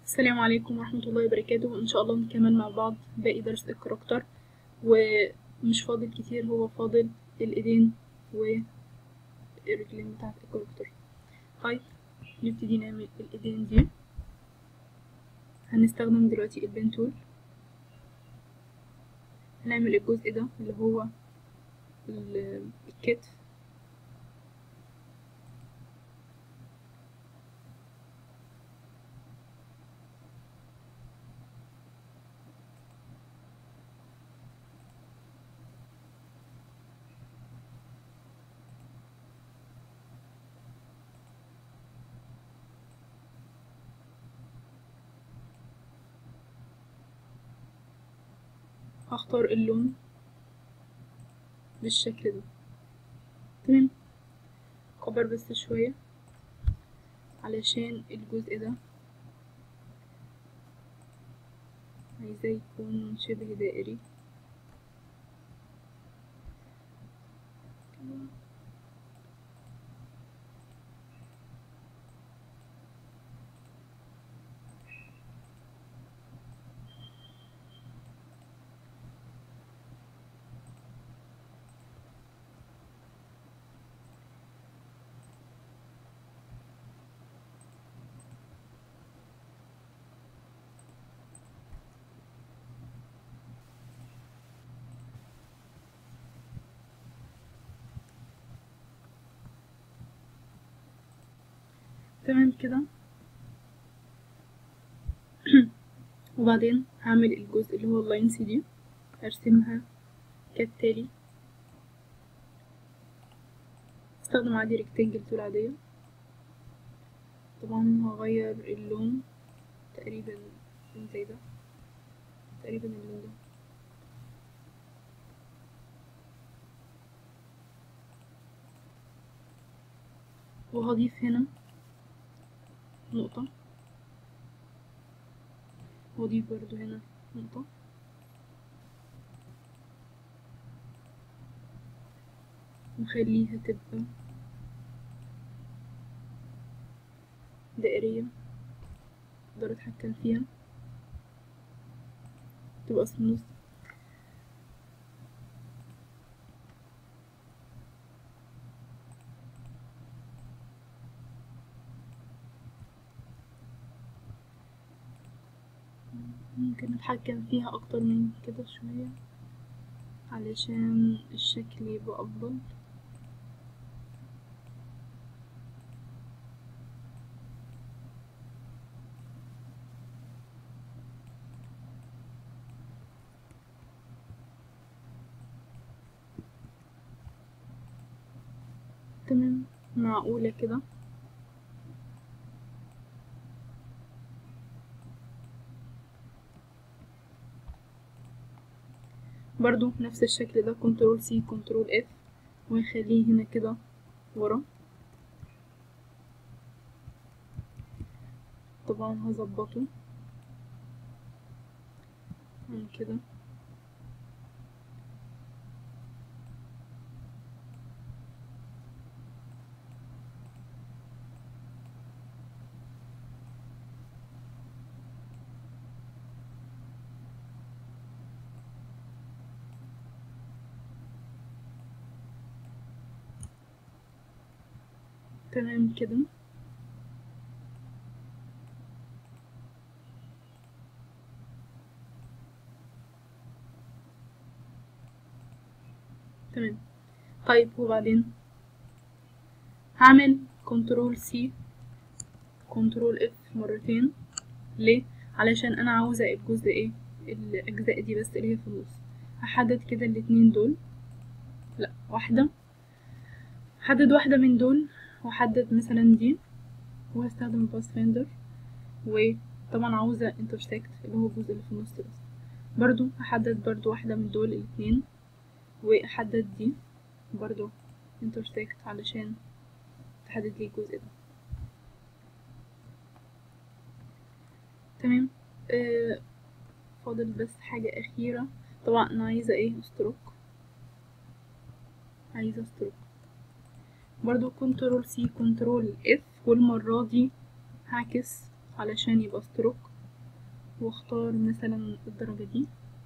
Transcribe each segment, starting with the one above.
السلام عليكم ورحمة الله وبركاته إن شاء الله نكمل مع بعض باقي درس الكاركتر ومش فاضل كتير هو فاضل الإيدين والرجلين بتاعة الكاركتر طيب نبتدي نعمل الإيدين دي هنستخدم دلوقتي البين تول هنعمل الجزء ده اللي هو ال- الكتف هختار اللون بالشكل ده تمام كبر بس شوية علشان الجزء ده عايزاه يكون شبه دائري تمام كده وبعدين هعمل الجزء اللي هو اللاين سي دي ارسمها كالتالي استخدم عادي ريكتانجل تول عادية طبعا هغير اللون تقريبا لون زي ده تقريبا اللون ده وهضيف هنا نقطة واضيف برضو هنا نقطة وخليها تبقى دائرية اقدر اتحكم فيها تبقى في النص ممكن اتحكم فيها اكتر من كده شوية علشان الشكل يبقى افضل تمام معقولة كده برضو نفس الشكل ده كنترول سي كنترول اف وهخليه هنا كده ورا طبعا هظبطه عن كده تمام كده تمام طيب وبعدين هعمل كنترول سي كنترول اف مرتين ليه علشان انا عاوزه الجزء ايه الاجزاء دي بس اللي هي في النص هحدد كده الاتنين دول لا واحده حدد واحده من دول واحدد مثلا دي وهستخدم باس فيندر وطبعا عاوزة انترسكت اللي هو الجزء اللي في النص بس برضو هحدد برضو واحدة من دول الاتنين واحدد دي برضو انترسكت علشان تحدد لي الجزء ده تمام آه فاضل بس حاجة أخيرة طبعا أنا عايزة ايه ستروك عايزة ستروك برضو كنترول سي كنترول اف والمرة دي هعكس علشان يبقى ستروك واختار مثلا الدرجة دي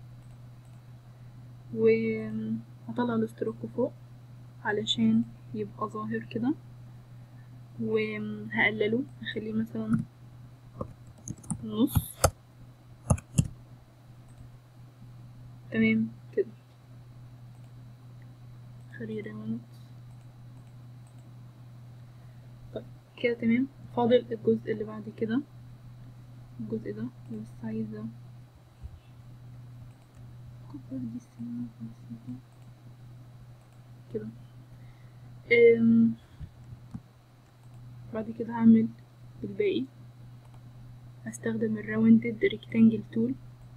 وهطلع الاستروك فوق علشان يبقى ظاهر كده وهقلله هخليه مثلا نص تمام كده خليه راوند طيب كده تمام فاضل الجزء اللي بعد كده الجزء ده بس عايزة أكبر دي السنة بسيطة كده أم، بعد كده هعمل الباقي هستخدم الراوندد ريكتانجل تول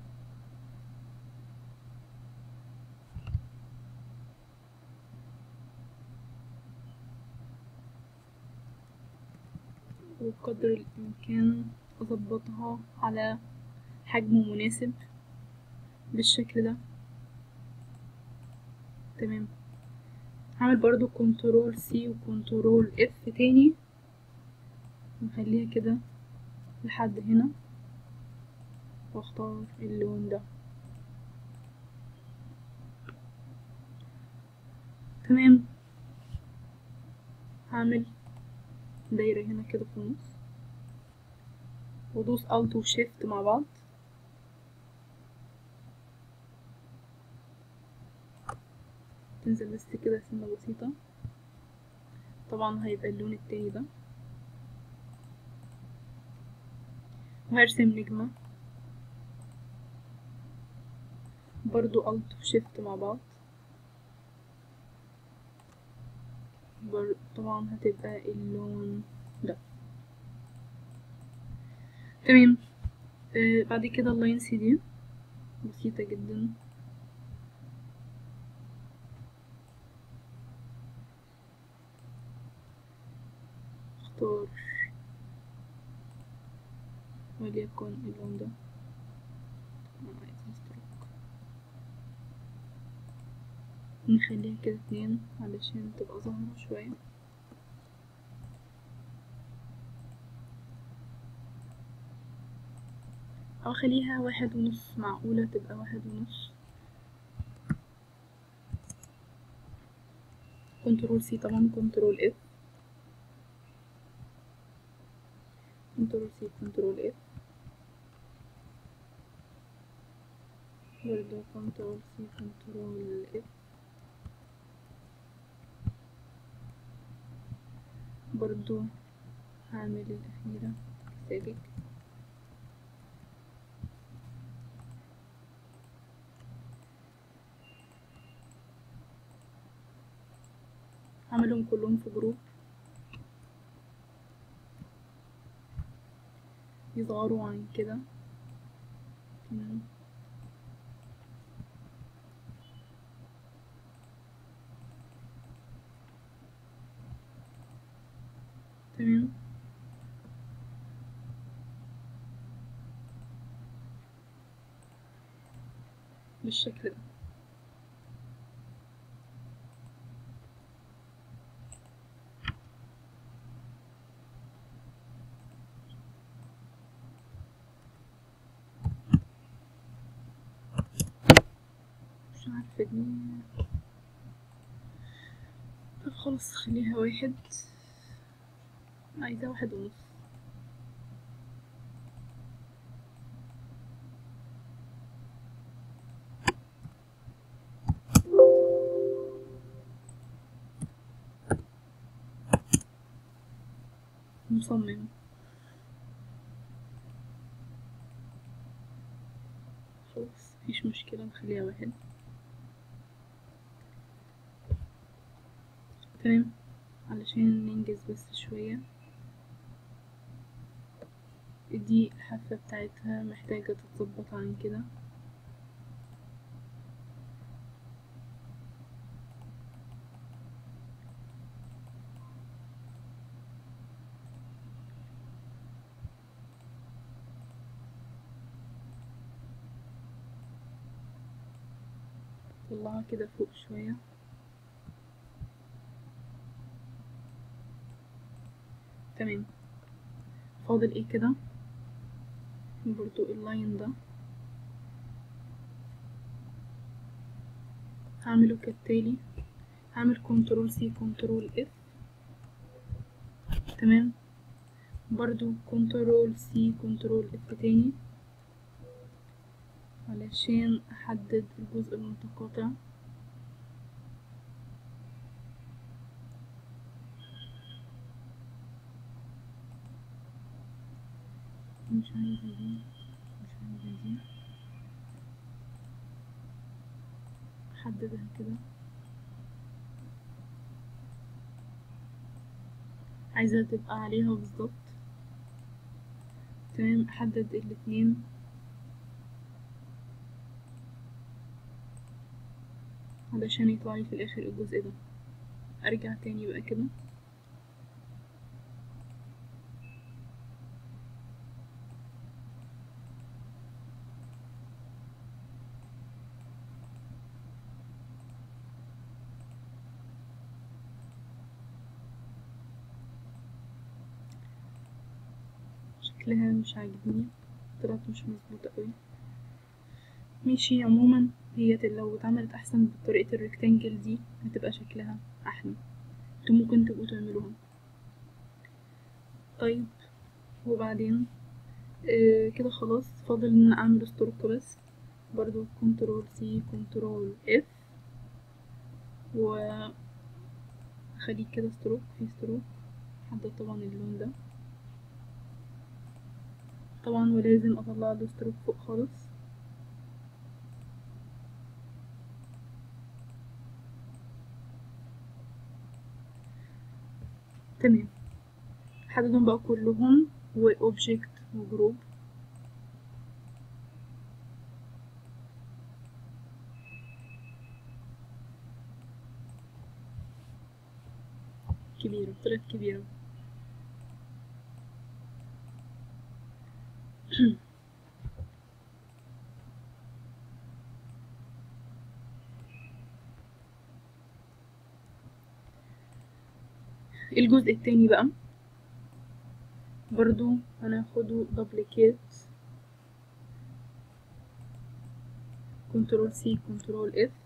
وبقدر الإمكان أظبطها على حجم مناسب بالشكل ده تمام هعمل برضو كنترول سي وكنترول اف تاني ونخليها كده لحد هنا واختار اللون ده تمام هعمل دايرة هنا كده في النص وادوس الت وشيفت مع بعض تنزل بس كده سنة بسيطة طبعا هيبقى اللون التاني ده وهرسم نجمة برضو الت وشيفت مع بعض بر... طبعا هتبقى اللون ده تمام آه بعد كده اللاينس دي بسيطة جدا اختار وليكن اللون ده أنا عايزة ستروك نخليها كده اتنين علشان تبقى ظاهرة شوية أو أخليها واحد ونص معقولة تبقى واحد ونص كنترول سي طبعا كنترول اف كنترول سي كنترول اف برضه كنترول سي كنترول اف برضو هعمل الأخيرة كذلك هعملهم كلهم في جروب يصغروا عن كده تمام تمام بالشكل ده مش عارفة دي طب خلاص خليها واحد عايزة واحد ونص مصمم خلاص مفيش مشكلة نخليها واحد تمام علشان ننجز بس شوية دي الحافة بتاعتها محتاجة تتظبط عن كده طلعها كده فوق شوية تمام فاضل ايه كده برضو اللاين ده هعمله كالتالي هعمل كنترول سي كنترول اف تمام برضو كنترول سي كنترول اف تاني علشان احدد الجزء المتقاطع مش عايزة دي مش عايزة دي احددها كده عايزة تبقى عليها بالظبط تمام احدد الاتنين علشان يطلع لي في الاخر الجزء ده ارجع تاني بقى كده شكلها مش عاجبني طلعت مش مظبوطة قوي ماشي عموما هي لو اتعملت احسن بطريقة الريكتانجل دي هتبقى شكلها احلى انتوا ممكن تبقوا تعملوها طيب وبعدين آه كده خلاص فاضل ان انا اعمل ستروك بس برضو كنترول سي كنترول اف و اخليه كده ستروك في ستروك حدد طبعا اللون ده طبعا ولازم اطلع له ستروك فوق خالص تمام حددهم بقى كلهم واوبجكت وجروب كبيرة طلعت كبيرة الجزء التاني بقى برضو هناخده دبليكيت كنترول سي كنترول اف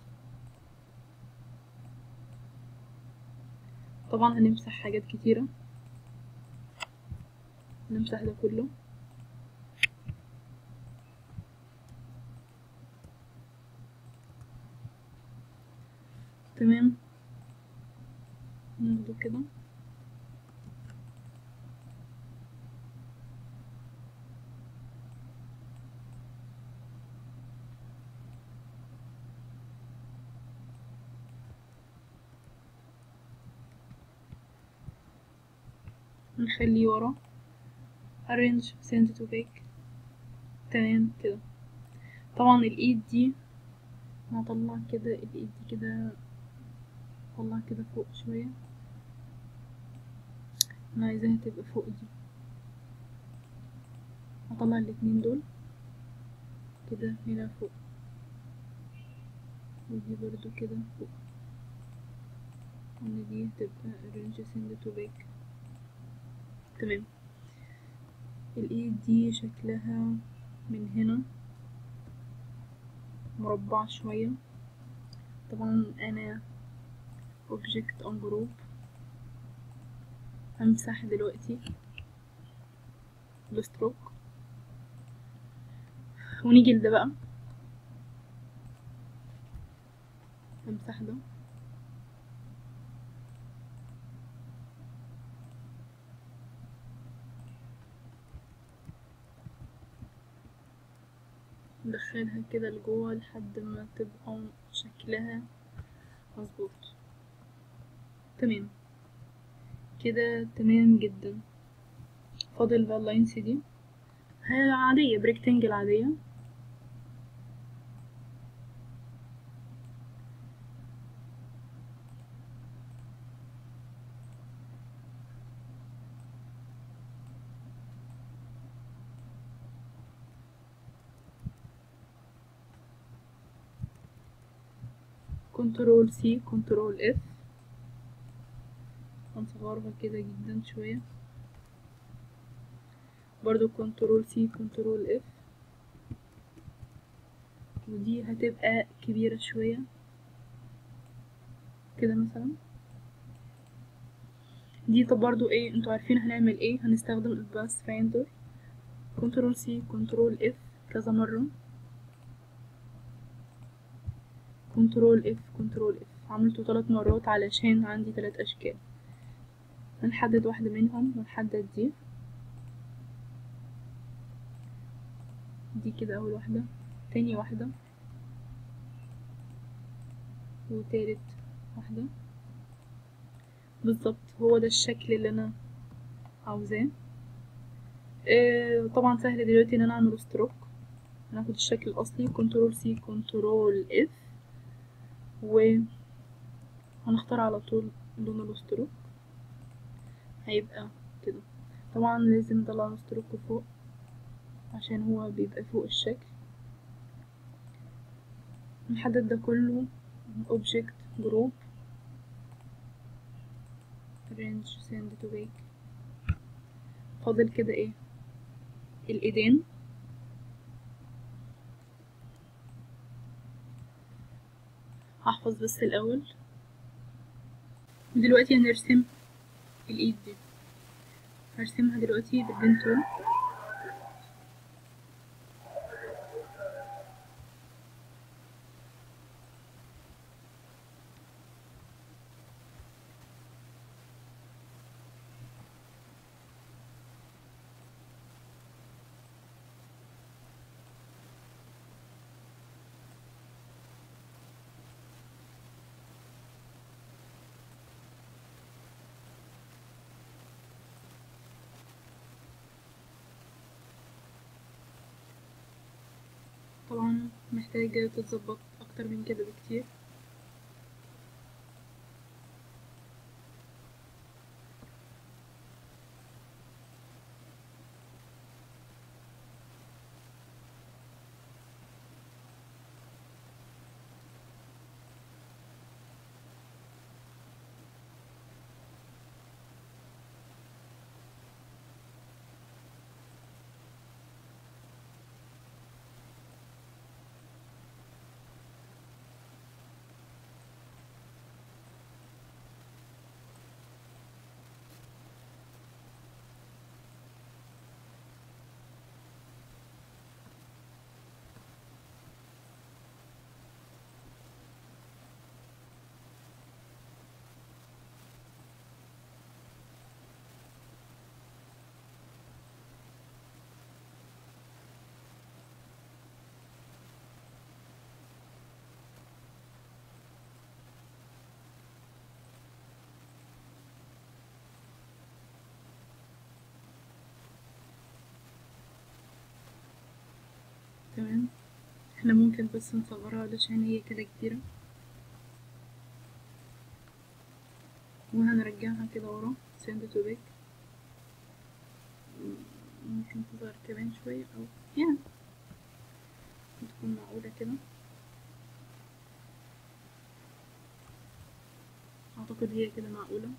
طبعا هنمسح حاجات كتيرة نمسح ده كله تمام ناخده كده نخليه ورا arrange send to back تمام كده طبعا الايد دي هطلع كده الايد دي كده اطلع كده فوق شوية انا عايزاها تبقى فوق دي هطلع الاتنين دول كده هنا فوق ودي برضو كده فوق وان دي هتبقى arrange send to back تمام الايد دي شكلها من هنا مربع شوية طبعا انا object on group همسح دلوقتي الستروك ونيجي لده بقى همسح ده ندخلها كده لجوه لحد ما تبقى شكلها مظبوط تمام كده تمام جدا فاضل بقى اللاينس دي هي عادية بريكتنجل عادية كنترول سي كنترول اف هنصغرها كده جدا شوية برضو كنترول سي كنترول اف ودي هتبقى كبيرة شوية كده مثلا دي طب برضو ايه انتوا عارفين هنعمل ايه هنستخدم الباس فايندر كنترول سي كنترول اف كذا مرة كنترول اف كنترول اف عملته ثلاث مرات علشان عندي ثلاث اشكال هنحدد واحدة منهم ونحدد دي دي كده اول واحدة تاني واحدة وتالت واحدة بالظبط هو ده الشكل اللي انا عاوزاه آه طبعا سهل دلوقتي ان انا اعمل ستروك هناخد الشكل الاصلي كنترول سي كنترول اف و هنختار على طول لون الستروك هيبقى كده طبعا لازم نطلع الستروك فوق عشان هو بيبقى فوق الشكل نحدد ده كله object group range send to bake فاضل كده ايه الايدين هحفظ بس الاول دلوقتي هنرسم الايد دي هرسمها دلوقتي بالبنتول طبعا محتاجة تتظبط أكتر من كده بكتير تمام احنا ممكن بس نصغرها علشان هي كده كبيرة وهنرجعها كده ورا send to back ممكن تصغر كمان شوية أو يعني تكون معقولة كده أعتقد هي كده معقولة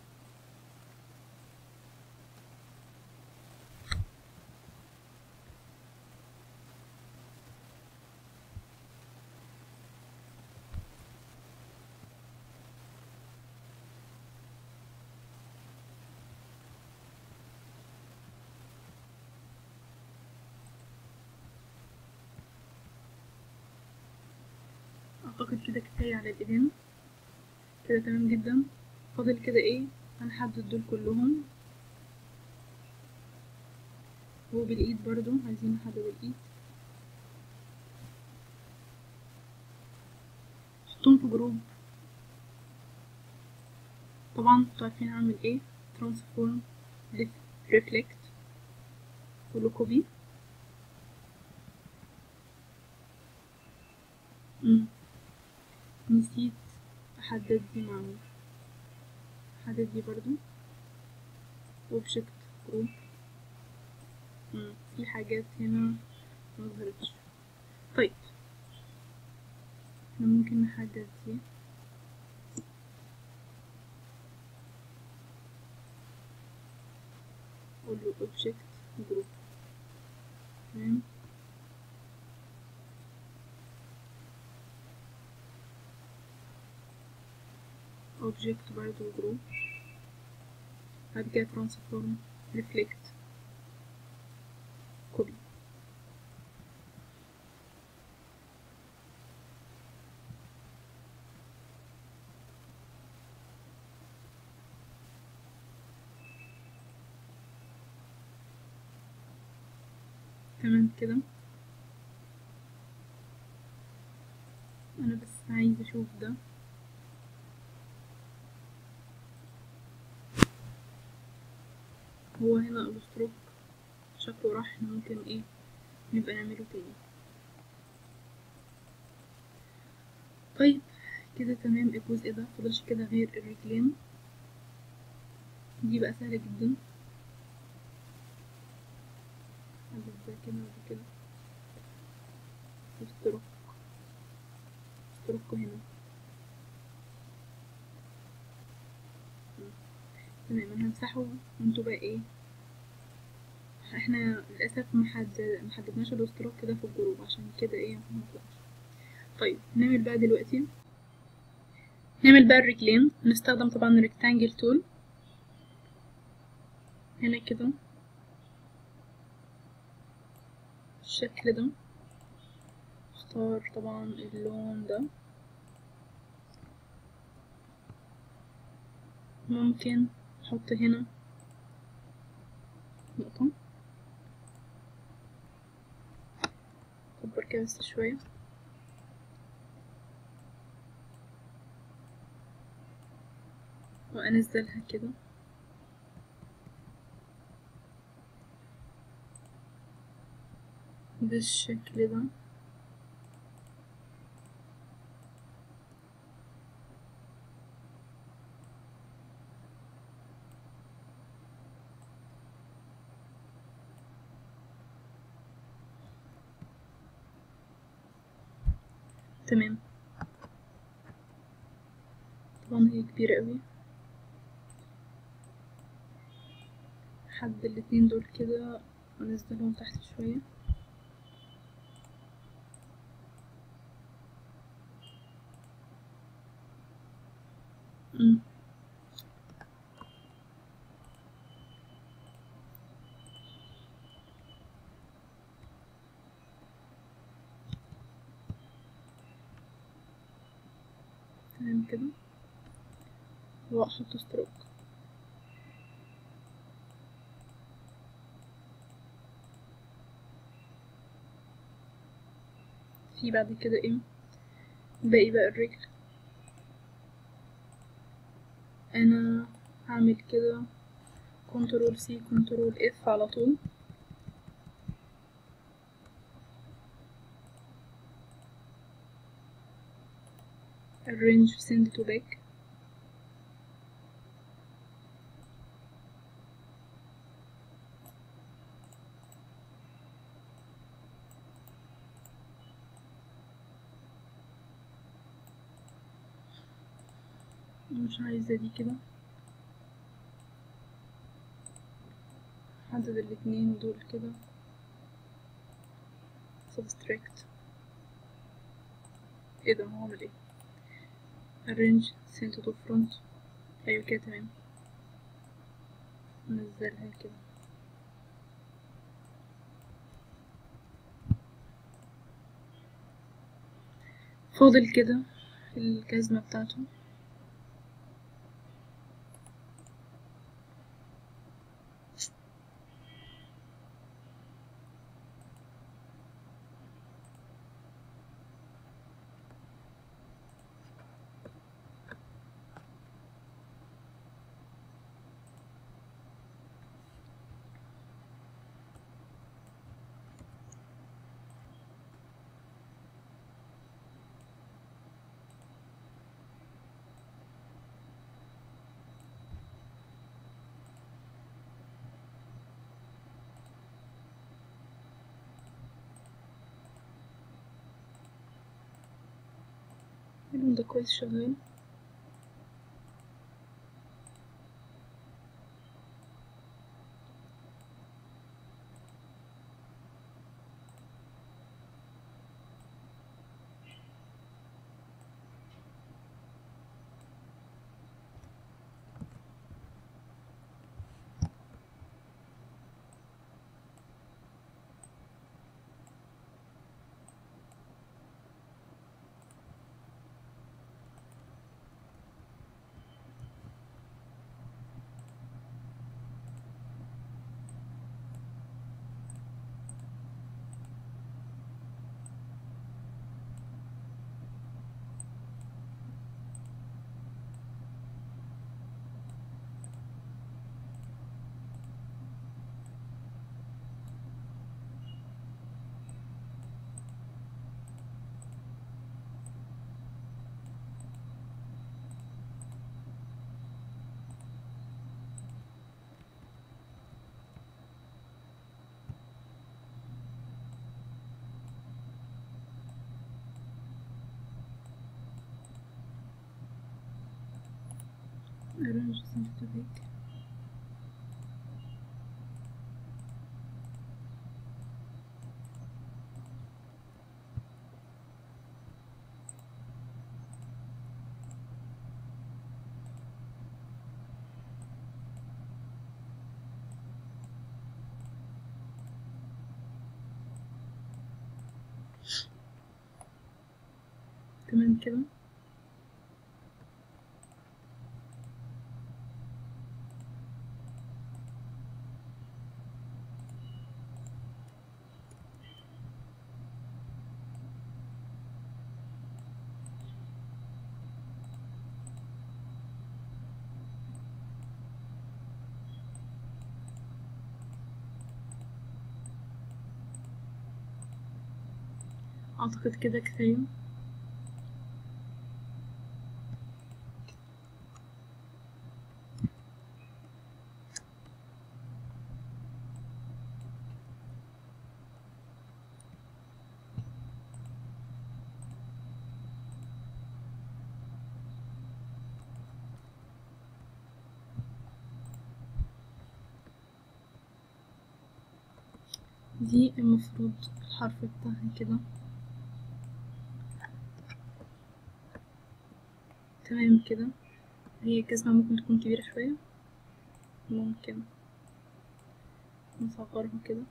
اعتقد كده كفاية على الايدين كده تمام جدا فاضل كده ايه هنحدد دول كلهم وبالايد برضو عايزين نحدد الايد حطهم في جروب طبعا انتوا عارفين اعمل ايه ترانسفورم ريفلكت كله كوبي امم نسيت احدد دي مع مين احدد دي برضو object group مم. في حاجات هنا مظهرتش طيب احنا ممكن نحدد دي اقول له object group تمام object برضه group بعد كده transform reflect copy تمام كده انا بس عايزه اشوف ده هو هنا الستروك شكله راح احنا ممكن ايه نبقى نعمله تاني طيب كده تمام الجزء ده مفضلش كده غير الرجلين دي بقى سهلة جدا هعمل ده كده وده كده وستروك ستروك هنا تمام انا همسحه وانتوا بقى ايه احنا للاسف محد محددناش الاشتراك كده في الجروب عشان كده ايه مطلعش طيب نعمل بقى دلوقتي نعمل بقى الرجلين نستخدم طبعا الريكتانجل تول هنا كده الشكل ده اختار طبعا اللون ده ممكن احط هنا نقطة اكبر كده بس شوية وانزلها كده بالشكل ده تمام طبعا هي كبيرة قوي حد الاتنين دول كده ونزلهم تحت شوية مم. تمام كده واحط ستروك في بعد كده ايه باقي بقى الرجل انا هعمل كده كنترول سي كنترول اف على طول arrange send to back مش عايزة دي كده حدد الاتنين دول كده subtract ايه ده هو عمل ايه arrange center to front ايوه كده تمام نزلها كده فاضل كده الجزمة بتاعته اللون ده كويس شغال arrange scientific تمام كده اعتقد كده كفايه دي المفروض الحرف بتاعها كده تمام كده هي الجزمة ممكن تكون كبيرة شوية ممكن نصغرها كده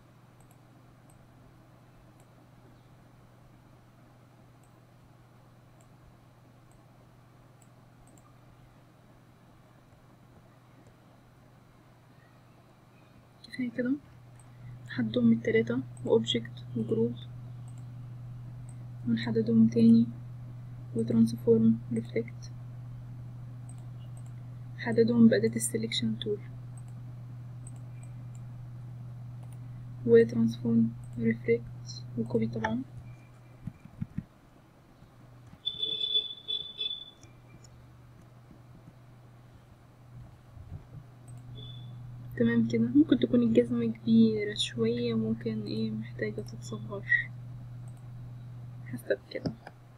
كفاية كده نحددهم التلاتة وأوبجكت وجروب ونحددهم تاني وترانسفورم ريفلكت حددهم بأداة السلكشن تول وترانسفورم ريفلكت وكوبي طبعا تمام كده ممكن تكون الجزمة كبيرة شوية ممكن ايه محتاجة تتصغر حسب كده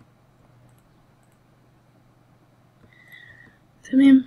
تمام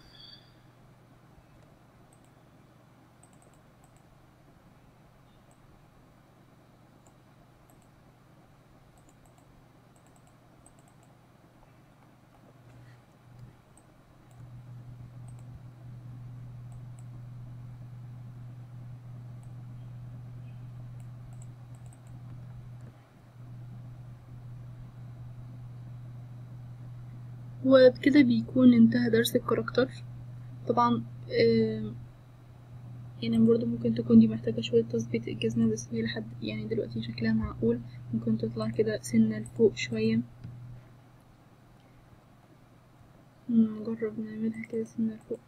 وبكده بيكون انتهى درس الكاركتر طبعا آه يعني برضه ممكن تكون دي محتاجة شوية تظبيط الجزمة بس هي لحد يعني دلوقتي شكلها معقول ممكن تطلع كده سنة لفوق شوية نجرب نعملها كده سنة لفوق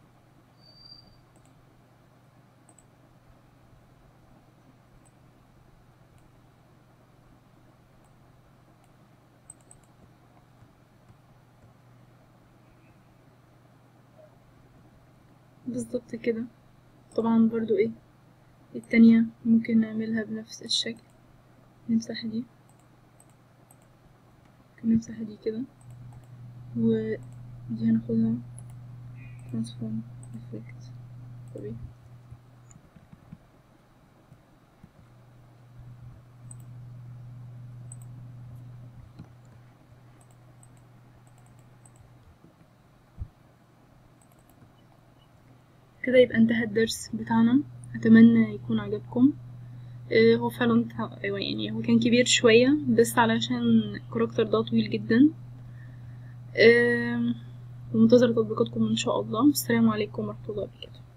بالظبط كده طبعا برضو ايه التانية ممكن نعملها بنفس الشكل نمسح دي ممكن نمسح دي كده ودي هناخدها transform effect copy كده يبقى انتهى الدرس بتاعنا اتمنى يكون عجبكم آه، هو فعلا تع- أيوة يعني هو كان كبير شوية بس علشان الكاركتر ده طويل جدا آم، ومنتظرة تطبيقاتكم ان شاء الله السلام عليكم ورحمة الله وبركاته